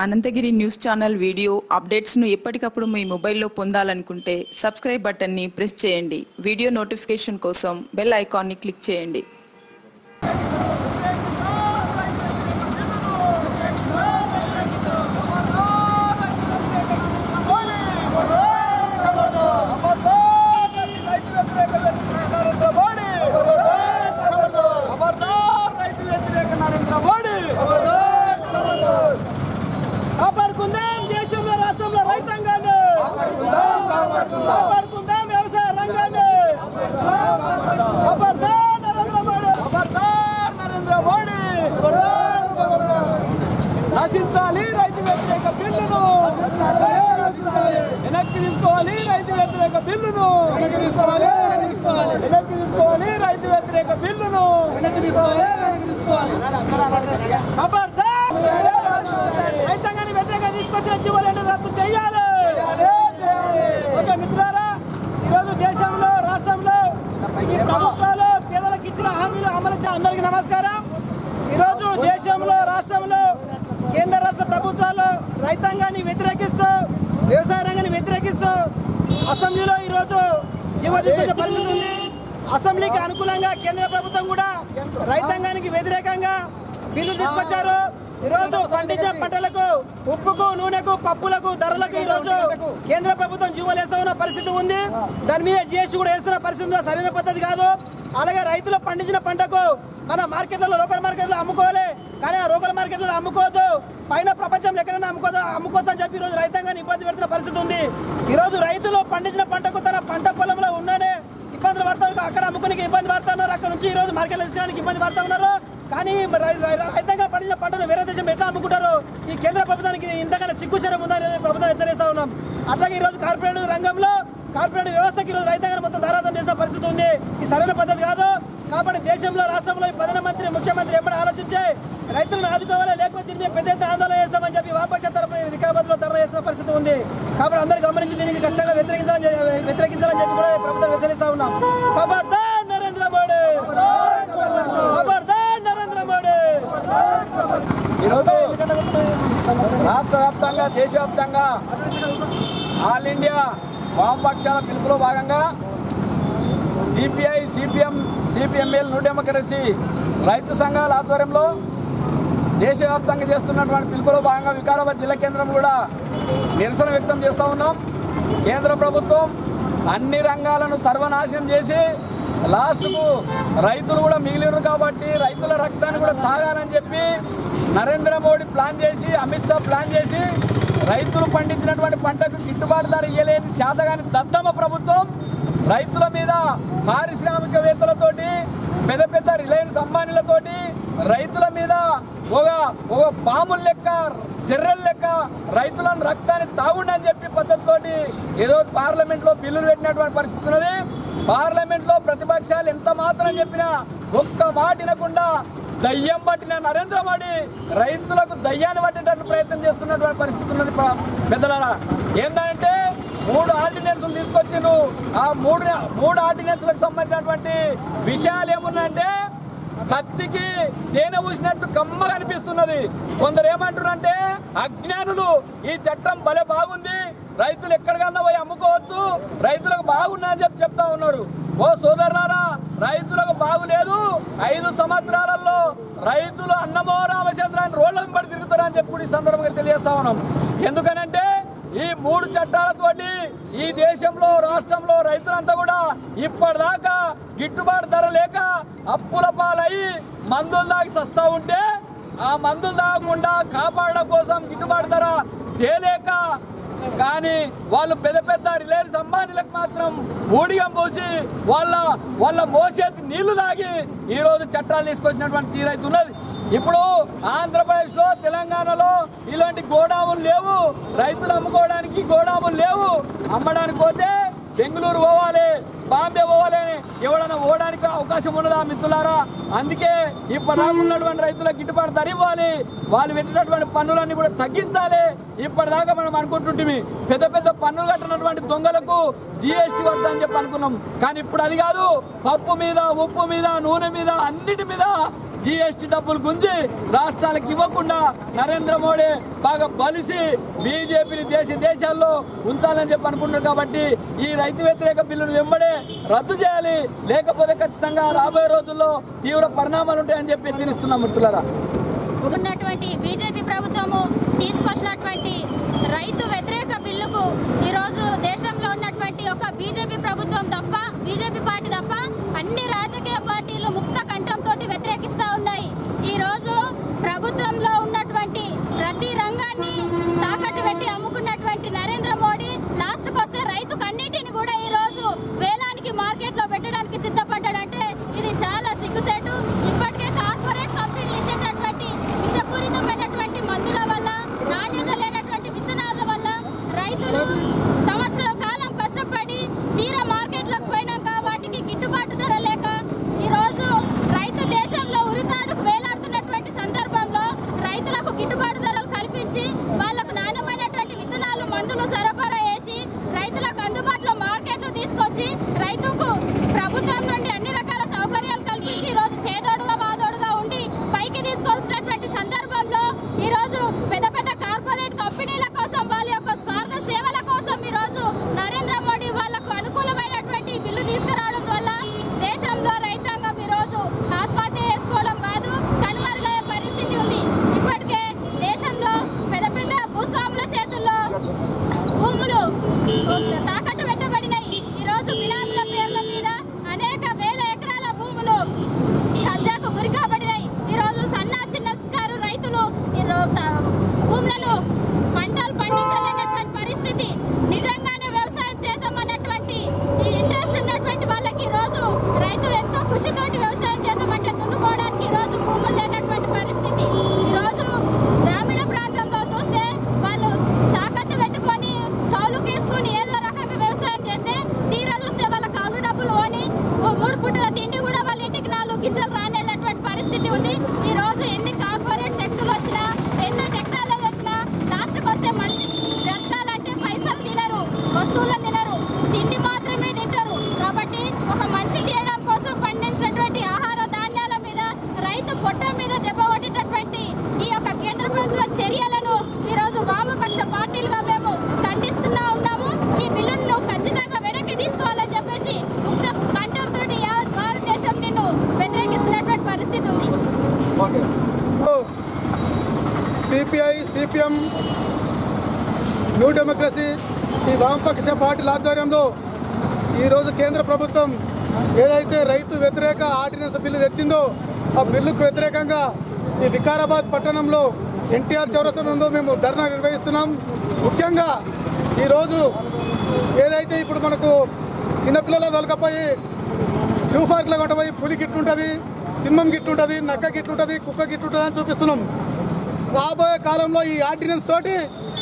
Anantagiri news channel video అప్డేట్స్ను ఎప్పటికప్పుడు మీ మొబైల్లో పొందాలనుకుంటే సబ్స్క్రైబ్ బటన్ని ప్రెస్ చేయండి వీడియో నోటిఫికేషన్ కోసం బెల్ ఐకాన్ని క్లిక్ చేయండి కాపాడుకుందాం దేశంలో రాష్ట్రంలో రైతాంగాన్ని కాపాడుకుందాం వ్యవసాయ రంగాన్ని ఖబర్దార్ నరేంద్ర మోడీ ఖబర్దార్ నరేంద్ర మోడీ నశించాలి రైతు వ్యతిరేక బిల్లును వెనక్కి తీసుకోవాలి రైతు వ్యతిరేక బిల్లును వెనక్కి తీసుకోవాలి రైతు వ్యతిరేక బిల్లును ఖబర్దార్ రైతాంగాన్ని వ్యతిరేకంగా తీసుకొచ్చిన జీవోలను రద్దు చేయాలి ఓకే మిత్రులారా ఈరోజు దేశంలో రాష్ట్రంలో ఈ ప్రభుత్వాలు పేదలకు ఇచ్చిన హామీలు అమలు చే అందరికీ నమస్కారం ఈరోజు దేశంలో రాష్ట్రంలో కేంద్ర రాష్ట్ర ప్రభుత్వాలు రైతాంగాన్ని వ్యతిరేకిస్తూ వ్యవసాయ రంగాన్ని వ్యతిరేకిస్తూ అసెంబ్లీలో ఈరోజు జీవో తీసుకొచ్చే పరిస్థితి ఉంది అసెంబ్లీకి అనుకూలంగా కేంద్ర ప్రభుత్వం కూడా రైతాంగానికి వ్యతిరేకంగా బిల్లు తీసుకొచ్చారు ఈరోజు పండించిన పంటలకు ఉప్పుకు నూనెకు పప్పులకు ధరలకు ఈరోజు కేంద్ర ప్రభుత్వం జీవోలు వేస్తా ఉన్న పరిస్థితి ఉంది దాని మీద జిఎస్టీ కూడా వేస్తున్న పరిస్థితి ఉంది. సరైన పద్ధతి కాదు అలాగే రైతులు పండించిన పంటకు మన మార్కెట్లలో లోకల్ మార్కెట్లో అమ్ముకోవాలి కానీ ఆ లోకల్ మార్కెట్లో అమ్ముకోవద్దు పైన ప్రపంచంలో ఎక్కడైనా అమ్ముకోదు అమ్ముకోవద్దు అని చెప్పి ఈరోజు రైతాంగాన్ని ఇబ్బంది పెడుతున్న పరిస్థితి ఉంది ఈరోజు రైతులు పండించిన పంటకు తన పంట పొలంలో ఉన్నాడే ఇబ్బందులు పడతా ఉన్నారు. అక్కడ అమ్ముకునే ఇబ్బంది పడతా ఉన్నారు అక్కడ నుంచి ఈ రోజు మార్కెట్లో తీసుకురానికి ఇబ్బంది పడతా ఉన్నారు కానీ రై- రై- రైతంగా పండించిన పంటను వేరే దేశం ఎట్లా అమ్ముకుంటారు ఈ కేంద్ర ప్రభుత్వానికి ఇంతకన్నా సిగ్గుశరం ఉందని ప్రభుత్వం హెచ్చరిస్తా ఉన్నాం అట్లాగే ఈ రోజు కార్పొరేట్ రంగంలో కార్పొరేట్ వ్యవస్థకి ఈ రోజు రైతాంగాన్ని మొత్తం ధారాదం చేసిన పరిస్థితి ఉంది ఈ సరైన పద్ధతి కాదు కాబట్టి దేశంలో రాష్ట్రంలో ఈ ప్రధానమంత్రి ముఖ్యమంత్రి ఎప్పుడు ఆలోచించి రైతులను ఆదుకోవాలి లేకపోతే దీని మీద పెద్ద ఎత్తున ఆందోళన చేస్తామని చెప్పి వామపక్ష తరపు వికారాబాద్ లో ధర్నా చేస్తున్న పరిస్థితి ఉంది కాబట్టి అందరూ గమనించి దీనికి ఖచ్చితంగా వ్యతిరేకించాలని చెప్పి- వ్యతిరేకించాలని చెప్పి కూడా ప్రభుత్వం హెచ్చరిస్తా ఉన్నాం ఖబర్దార్ నరేంద్ర మోడీ ఖబర్దార్ నరేంద్ర మోడీ ఈరోజు రాష్ట్ర వ్యాప్తంగా దేశవ్యాప్తంగా ఆల్ ఇండియా వామపక్షాల పిలుపులో భాగంగా CPI CPM CPML new democracy రైతు సంఘాల ఆధ్వర్యంలో దేశవ్యాప్తంగా చేస్తున్నటువంటి పిలుపులో భాగంగా వికారాబాద్ జిల్లా కేంద్రం కూడా నిరసన వ్యక్తం చేస్తూ ఉన్నాం కేంద్ర ప్రభుత్వం అన్ని రంగాలను సర్వనాశనం చేసి లాస్ట్కు రైతులు కూడా మిగిలిరు కాబట్టి రైతుల రక్తాన్ని కూడా తాగాలని చెప్పి నరేంద్ర మోడీ ప్లాన్ చేసి అమిత్ షా ప్లాన్ చేసి రైతులు పండించినటువంటి పంటకు గిట్టుబాటు ధర ఇయ్యలేని శాతగాని దద్దమ్మ ప్రభుత్వం రైతుల మీద పారిశ్రామికవేత్తలతోటి పెద్ద పెద్ద రిలయన్స్ అంబానీలతోటి రైతుల మీద ఒక ఒక పాముల లెక్క చెర్రెల లెక్క రైతులను రక్తాన్ని తాగుండని చెప్పి పద్ధతితోటి ఏదో పార్లమెంట్ లో బిల్లులు పెట్టినటువంటి పరిస్థితి ఉన్నది పార్లమెంట్ లో ప్రతిపక్షాలు ఎంత మాత్రం చెప్పినా ఒక్క మాట వినకుండా దయ్యం పట్టిన నరేంద్ర మోడీ రైతులకు దయ్యాన్ని పట్టేటట్లు ప్రయత్నం చేస్తున్నటువంటి పరిస్థితి ఉన్నది ప- పెద్దలారా ఏంటంటే మూడు ఆర్డినెన్స్లు తీసుకొచ్చిండు ఆ మూడు మూడు ఆర్డినెన్స్లకు సంబంధించినటువంటి విషయాలు ఏమున్నాయంటే కత్తికి తేనె పూసినట్టు కమ్మ కనిపిస్తున్నది కొందరు ఏమంటారంటే అజ్ఞానులు ఈ చట్టం భలే బాగుంది రైతులు ఎక్కడికన్నా పోయి అమ్ముకోవచ్చు రైతులకు బాగున్నా అని చెప్పి చెప్తా ఉన్నారు ఓ సోదరులారా రైతులకు బాగులేదు ఐదు సంవత్సరాలలో రైతులు అన్నమో రామచంద్రాన్ని రోడ్ల వెంబడి తిరుగుతారని చెప్పి కూడా ఈ సందర్భంగా తెలియజేస్తా ఉన్నాం ఎందుకనంటే ఈ మూడు చట్టాలతోటి ఈ దేశంలో రాష్ట్రంలో రైతులంతా కూడా ఇప్పటిదాకా గిట్టుబాటు ధర లేక అప్పుల పాలయ్యి మందులు దాగి సస్తా ఉంటే ఆ మందులు తాగకుండా కాపాడడం కోసం గిట్టుబాటు ధర తేలేక కానీ వాళ్ళు పెద్ద పెద్ద రిలయన్స్ అంబానీలకు మాత్రం ఊడిగం పోసి వాళ్ళ వాళ్ళ మోసేతి నీళ్లు తాగి ఈ రోజు చట్టాలు తీసుకొచ్చినటువంటి తీరైతే ఉన్నది ఇప్పుడు ఆంధ్రప్రదేశ్ లో తెలంగాణలో ఇలాంటి గోడాములు లేవు రైతులు అమ్ముకోవడానికి గోడాములు లేవు అమ్మడానికి పోతే బెంగళూరు పోవాలి బాంబే పోవాలి అని ఎవడన్నా పోవడానికి అవకాశం ఉన్నదా మిత్రులారా అందుకే ఇప్పటిదాకా ఉన్నటువంటి రైతులకు గిట్టుబాటు ధర ఇవ్వాలి వాళ్ళు పెట్టినటువంటి పన్నులన్నీ కూడా తగ్గించాలి ఇప్పటిదాకా మనం అనుకుంటుంటిమి పెద్ద పెద్ద పన్నులు కట్టినటువంటి దొంగలకు జిఎస్టీ వద్దని చెప్పి అనుకున్నాం కానీ ఇప్పుడు అది కాదు పప్పు మీద ఉప్పు మీద నూనె మీద అన్నిటి మీద జిఎస్టీ డబ్బులు గుంజి రాష్ట్రాలకు ఇవ్వకుండా నరేంద్ర మోడీ బాగా బలిసి బీజేపీని దేశ దేశాల్లో ఉంచాలని చెప్పి అనుకుంటున్నారు కాబట్టి ఈ రైతు వ్యతిరేక బిల్లును వెంబడే రద్దు చేయాలి లేకపోతే ఖచ్చితంగా రాబోయే రోజుల్లో తీవ్ర పరిణామాలు ఉంటాయని చెప్పి హెచ్చరిస్తున్నాం మిత్రులారా ఉన్నటువంటి బీజేపీ ప్రభుత్వము తీసుకొచ్చినటువంటి రైతు వ్యతిరేక బిల్లుకు ఈరోజు దేశంలో ఉన్నటువంటి ఒక బీజేపీ ప్రభుత్వం తప్ప బీజేపీ పార్టీ తప్ప అన్ని రాజకీయ పార్టీలు ముక్త కంఠంతో వ్యతిరేకిస్తూ ఉన్నాయి ఈ రోజు ప్రభుత్వంలో ఉన్నటువంటి ప్రతి రంగాన్ని తాకట్టు పెట్టి అమ్ముకున్నటువంటి నరేంద్ర మోడీ లాస్ట్కి వస్తే రైతుకు అన్నిటిని కూడా ఈ రోజు వేలానికి మార్కెట్లో పెట్టడానికి సిద్ధపడ్డాడంటే ఇది చాలా సిగ్గుసేటు ఇప్పటికే కార్పొరేట్ కంపెనీలు ఇచ్చేటటువంటి విషపూరితమైనటువంటి మందుల వల్ల నాణ్యత లేనటువంటి విత్తనాల వల్ల రైతులు సంవత్సరం కాలం కష్టపడి తీర మార్కెట్లకు పోయినాక వాటికి గిట్టుబాటు ధర లేక ఈ రోజు రైతు దేశంలో ఉరితాడుకు వేలాడుతున్నటువంటి సందర్భంలో రైతులకు గిట్టుబాటు ధరలు కల్పించి వాళ్లకు నాణ్యమైనటువంటి విత్తనాలు మందులు సరఫరా చేసి రైతులకు అందుబాటులో మార్కెట్లు తీసుకొచ్చి రైతుకు ప్రభుత్వం నుండి అన్ని రకాల సౌకర్యాలు కల్పించి ఈ రోజు చేదోడుగా వాదోడుగా ఉండి పైకి తీసుకొచ్చినటువంటి సందర్భంలో ఈ రోజు పెద్ద పెద్ద కార్పొరేట్ కంపెనీల కోసం వాళ్ళ యొక్క స్వార్థ సేవల కోసం ఈ రోజు నరేంద్ర మోడీ వాళ్లకు అనుకూలమైనటువంటి బిల్లు తీసుకురావడం వల్ల దేశంలో రైతాంగం ఈ రోజు ఆత్మహత్య చేసుకోవడం కాదు కనుమరుగయ్యే పరిస్థితి ఉంది ఇప్పటికే దేశంలో పెద్ద పెద్ద భూస్వాముల చేతుల్లో భూములు తాకట్టు పెట్టబడినాయి ఈ రోజు బినామీల పేర్ల మీద అనేక వేల ఎకరాల భూములు కబ్జాకు గురి కాబడినాయి ఈ రోజు సన్న చిన్న కారు రైతులు ఈ రో- త- భూములను పంటలు పండించలేనటువంటి పరిస్థితి నిజంగానే వ్యవసాయం చేద్దామన్నటువంటి ఈ ఇంట్రెస్ట్ ఉన్నటువంటి వాళ్ళకి ఈ రోజు రైతులు ఎంతో కృషితోటి వ్యవసాయం చేద్దామంటే దున్నుకోవడానికి ఈ రోజు భూములు లేనటువంటి పరిస్థితి ఈ రోజు గ్రామీణ ప్రాంతంలో చూస్తే వాళ్ళు తాకట్టు పెట్టుకొని కౌలు తీసుకొని ఏదో రకంగా వ్యవసాయం చేస్తే తీరా చూస్తే వాళ్ళ కౌలు డబ్బులు పోని ఓ మూడు పుట్టల తిండి కూడా వాళ్ళ ఇంటికి నాలుగు గింజలు రానేటటువంటి పరిస్థితి ఉంది ఈ రోజు ఎన్ని కార్పొరేట్ శక్తులు వచ్చినా ఎన్నో టెక్నాలజీ వచ్చినా లాస్ట్కి వస్తే మనిషి బ్రతకాలంటే పైసలు తినరు వస్తువులను తినరు తిండి మాత్రమే తింటారు కాబట్టి ఒక మనిషి తినడం కోసం పండించినటువంటి ఆహార ధాన్యాల మీద రైతు పొట్ట మీద దెబ్బ కొట్టేటటువంటి ఈ యొక్క కేంద్ర ప్రభుత్వ చర్యలను ఈ రోజు వామపక్ష పార్టీలుగా మేము ఖండిస్తున్నా ఉన్నాము ఈ బిల్లును ఖచ్చితంగా వెనక్కి తీసుకోవాలని చెప్పేసి ముక్త కంఠంతో యావత్ భారతదేశం నిన్ను వ్యతిరేకిస్తున్నటువంటి పరిస్థితి ఉంది సిపిఐ సిపిఎం న్యూ డెమోక్రసీ ఈ వామపక్ష పార్టీల ఆధ్వర్యంలో ఈరోజు కేంద్ర ప్రభుత్వం ఏదైతే రైతు వ్యతిరేక ఆర్డినెన్స్ బిల్లు తెచ్చిందో ఆ బిల్లుకు వ్యతిరేకంగా ఈ వికారాబాద్ పట్టణంలో ఎన్టీఆర్ చౌరస్తా ఉందో మేము ధర్నా నిర్వహిస్తున్నాం ముఖ్యంగా ఈరోజు ఏదైతే ఇప్పుడు మనకు చిన్నపిల్లల తొలకపోయి జూ పార్క్లో కొట్టబోయి పులి గిట్లుంటుంది సింహం గిట్లుంటుంది నక్క గిట్లుంటుంది కుక్క గిట్లుంటుంది అని చూపిస్తున్నాం రాబోయే కాలంలో ఈ ఆర్డినెన్స్ తోటి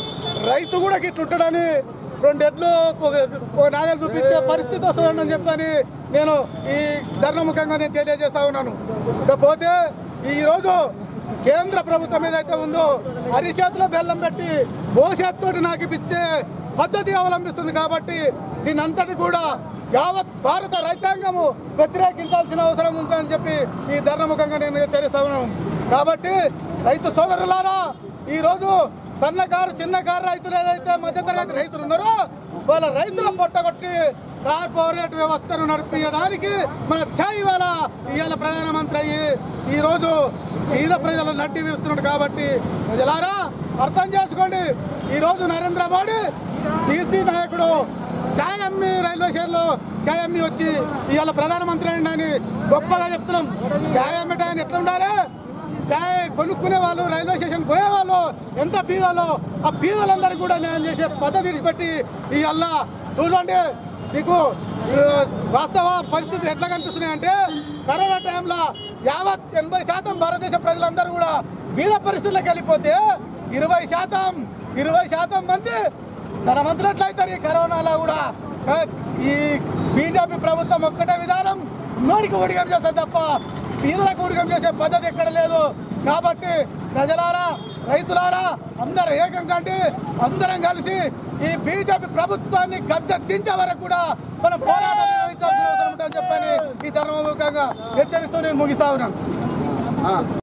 రైతు కూడా గిట్లుంటాడని రెండు ఎడ్లు ఒక- ఒక నాగలు చూపించే పరిస్థితి వస్తుందని చెప్పని నేను ఈ ధర్మముఖంగా నేను తెలియజేస్తా ఉన్నాను ఇకపోతే ఈరోజు కేంద్ర ప్రభుత్వం ఏదైతే ఉందో అరిచేతిలో బెల్లం పెట్టి భవిష్యత్తు నాకు ఇప్పించే పద్ధతి అవలంబిస్తుంది కాబట్టి దీని అంతటి కూడా యావత్ భారత రైతాంగము వ్యతిరేకించాల్సిన అవసరం ఉందని చెప్పి ఈ ధర్మముఖంగా నేను హెచ్చరిస్తా ఉన్నాను కాబట్టి రైతు సోదరులారా ఈ రోజు సన్నకారు చిన్నకారు రైతులు ఏదైతే మధ్యతరగతి రైతులు ఉన్నారో వాళ్ళ రైతుల పొట్టగొట్టి కార్పొరేట్ వ్యవస్థను నడిపించడానికి మన ఛాయ్ ఇవాళ ఇవాళ ప్రధానమంత్రి అయ్యి ఈ రోజు పేద ప్రజలు నడ్డి విరుస్తున్నాడు కాబట్టి ప్రజలారా అర్థం చేసుకోండి ఈ రోజు నరేంద్ర మోడీ టీసీ నాయకుడు ఛాయ్ అమ్మి రైల్వే స్టేషన్లో ఛాయ్ అమ్మి వచ్చి ఇవాళ ప్రధానమంత్రి అయ్యిండు అని గొప్పగా చెప్తున్నాం ఛాయ్ అమ్మట ఆయన ఎట్లా ఉండాలి ఛాయ్ కొనుక్కునే వాళ్ళు రైల్వే స్టేషన్ పోయే వాళ్ళు ఎంత బీదలో ఆ బీదలందరూ కూడా న్యాయం చేసే పద్ధతి విడిచిపెట్టి ఇవల్ల చూడండి మీకు ఆ, వాస్తవ పరిస్థితి ఎట్లా కనిపిస్తున్నాయి అంటే కరోనా టైంలో యావత్ ఎనభై శాతం భారతదేశ ప్రజలందరూ కూడా బీద పరిస్థితులకు వెళ్ళిపోతే ఇరవై శాతం ఇరవై శాతం మంది ధనవంతులు ఎట్లయితారు ఈ కరోనాలో కూడా ఆ, ఈ బీజేపీ ప్రభుత్వం ఒక్కటే విధానం నోడికి ఊడిగం చేస్తుంది తప్ప బీదలకు ఊడిగం చేసే పద్ధతి ఎక్కడ లేదు కాబట్టి ప్రజలారా రైతులారా అందరు ఏకం కండి అందరం కలిసి ఈ బీజేపీ ప్రభుత్వాన్ని గద్దె దించే వరకు కూడా మనం పోరాటం నిర్వహించాల్సిన అవసరం ఉంటుందని చెప్పని ఈ ధర్మముఖంగా హెచ్చరిస్తూ నేను ముగిస్తా ఉన్నాను ఆ.